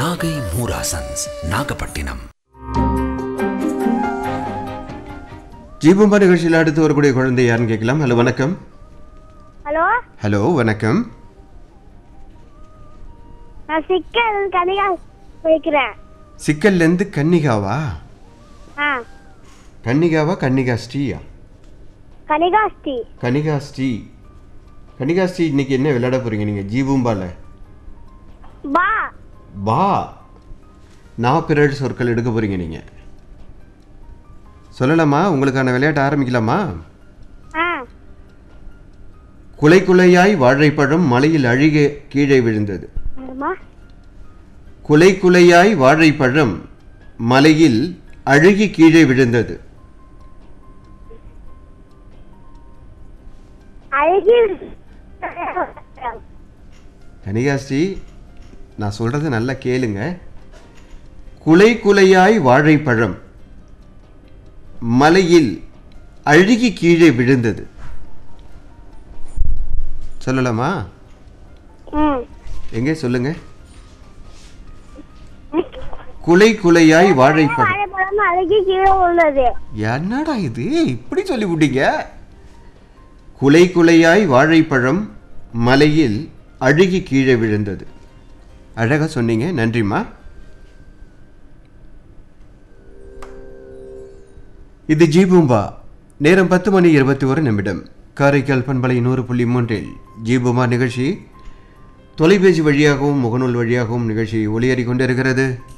நாகை மூராசன்ஸ் நாகப்பட்டினம் ஜீபம்பா நிகழ்ச்சியில் அடுத்து வரக்கூடிய குழந்தை யாருன்னு கேட்கலாம் ஹலோ வணக்கம் ஹலோ ஹலோ வணக்கம் நான் சிக்கல் கனிகா வைக்கிறேன் சிக்கல்லேருந்து கன்னிகாவா ஆ கன்னிகாவா கன்னிகா ஸ்ரீயா கனிகாஸ்தி கனிகா ஸ்ரீ கனிகா ஸ்ரீ இன்னைக்கு என்ன விளையாட போறீங்க நீங்கள் ஜீபூம்பால பா பா நான் பிறடு சொற்கள் எடுக்க போறீங்க நீங்கள் சொல்லலாமா உங்களுக்கான விளையாட்டு ஆரம்பிக்கலாமா ஆ குலை குலையாய் வாழைப்பழம் மலையில் அழுக கீழே விழுந்தது என்னம்மா குலை குலையாய் வாழைப்பழம் மலையில் அழுகி கீழே விழுந்தது அழகி கனிகாஸ்ரீ நான் சொல்கிறத நல்லா கேளுங்க குலை குலையாய் வாழைப்பழம் மலையில் அழுகி கீழே விழுந்தது சொல்லலாமா ம் எங்கே சொல்லுங்க குலை குலையாய் வாழைப்பழம் வாழைப்பழம் அழகி கீழே உள்ளது என்னடா இது இப்படி சொல்லி விட்டீங்க குலை குலையாய் வாழைப்பழம் மலையில் அழுகி கீழே விழுந்தது அழகா சொன்னீங்க நன்றிம்மா இது ஜீபூம்பா நேரம் பத்து மணி இருபத்தி ஒரு நிமிடம் காரைக்கால் பண்பலை நூறு புள்ளி மூன்றில் ஜீபூம்பா நிகழ்ச்சி தொலைபேசி வழியாகவும் முகநூல் வழியாகவும் நிகழ்ச்சி ஒளியேறிக் கொண்டிருக்கிறது